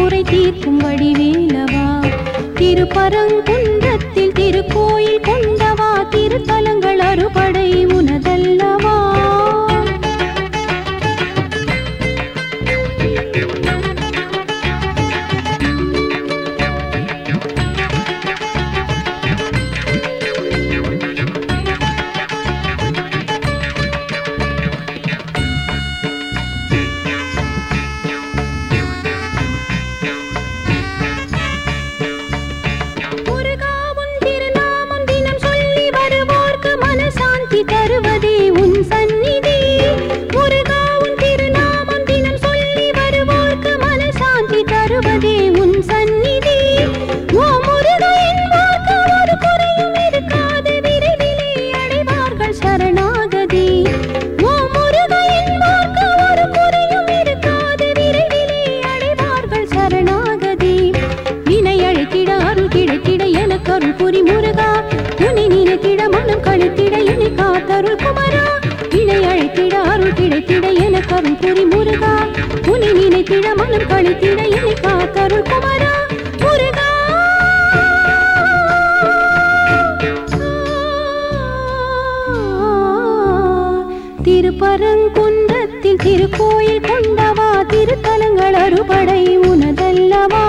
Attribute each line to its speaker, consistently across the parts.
Speaker 1: குறை தீர்க்கும் வடிவேலவா திருப்பரங்குன்றத்தில் திருக்கோயில் கொண்டவா திருத்தலங்கள் அறுபடை உனதல்லவா முருகாவும் திருநாமம் தினம் சொல்லி வருவோர்க்கு மனசாந்தி தருவதே உன் சந்நிதி முருகாவும் திருநாமம் தினம் சொல்லி வருவோர்க்கு மனசாந்தி தருவதே உன் சந்நிதி ஓ முருகா என்போர்க்கு ஒரு குறையும் இருக்காது விரைவிலே அடைவார்கள் சரணாகதி ஓ முருகா என்போர்க்கு ஒரு குறையும் இருக்காது விரைவிலே அடைவார்கள் சரணாகதி வினை அழைத்திட அருள் கிடைத்திட எனக்கு அருள் புரி முருகா உன்னை நினைத்திட மனம் கழித்திட என்னை காத்தருள் குமரா வினை அழைத்திட அருள் கிடைத்திட எனக்கு அருள் புரி முருகா உன்னை நினைத்திட மனம் கழித்திட என்னை காத்தருள் குமரா முருகா திருப்பரங்குன்றத்தில் திருக்கோயில் கொண்டவா திருத்தலங்கள் அறுபடை உனதல்லவா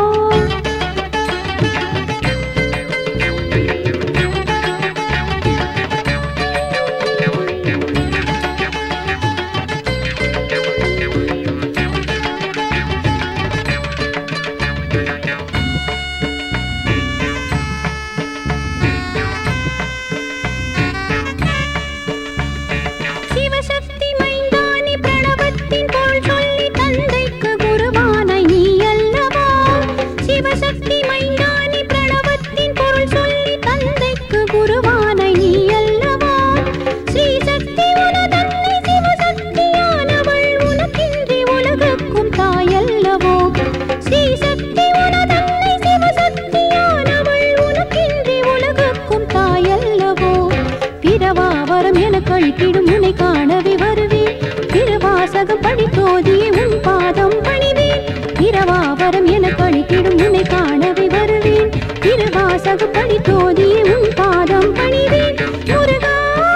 Speaker 1: சிவசக்தி மைந்தானி பிரணவத்தின் போல் சொல்லி தந்தைக்கு குருவானாய் நீ அல்லவா சிவசக்தி மைந்தானி பிரணவத்தின் பொருள் சொல்லி தந்தைக்கு குருவானாய் நீ அல்லவா ஸ்ரீ சக்தி உனதன்னை சிவசக்தியானவள் உனக்கின்றி உலகுக்கும் தாயல்லவோ ஸ்ரீ சக்தி உனதன்னை சிவசக்தியானவள் உனக்கின்றி உலகுக்கும் தாயல்லவோ பிறவாவரம் என கழித்திடும் உன்னை காணவே வருவேன் திருவாசகம் படித்தோதியே உன் பாதம் பணிவேன் இரவாவரம் என கழித்திடும் உன்னை காணவே வருவேன் திருவாசகம் படித்தோதியே உன் பாதம் பணிவேன் முருகா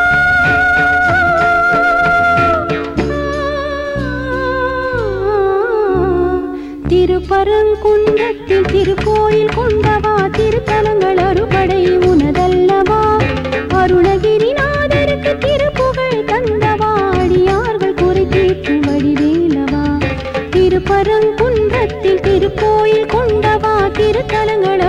Speaker 1: திருப்பரங்குன்றத்தில் திருக்கோயில் கொண்டவா திருத்தலங்கள் அறுபடை உனதல்லவா அருணகிரிநாதருக்கு திருப்புகழ் தந்தவா அடியார்கள் குறை தீர்க்கும் வடிவேலவா திருப்பரங்குன்றத்தில் திருக்கோயில் கொண்டவா திருத்தலங்கள்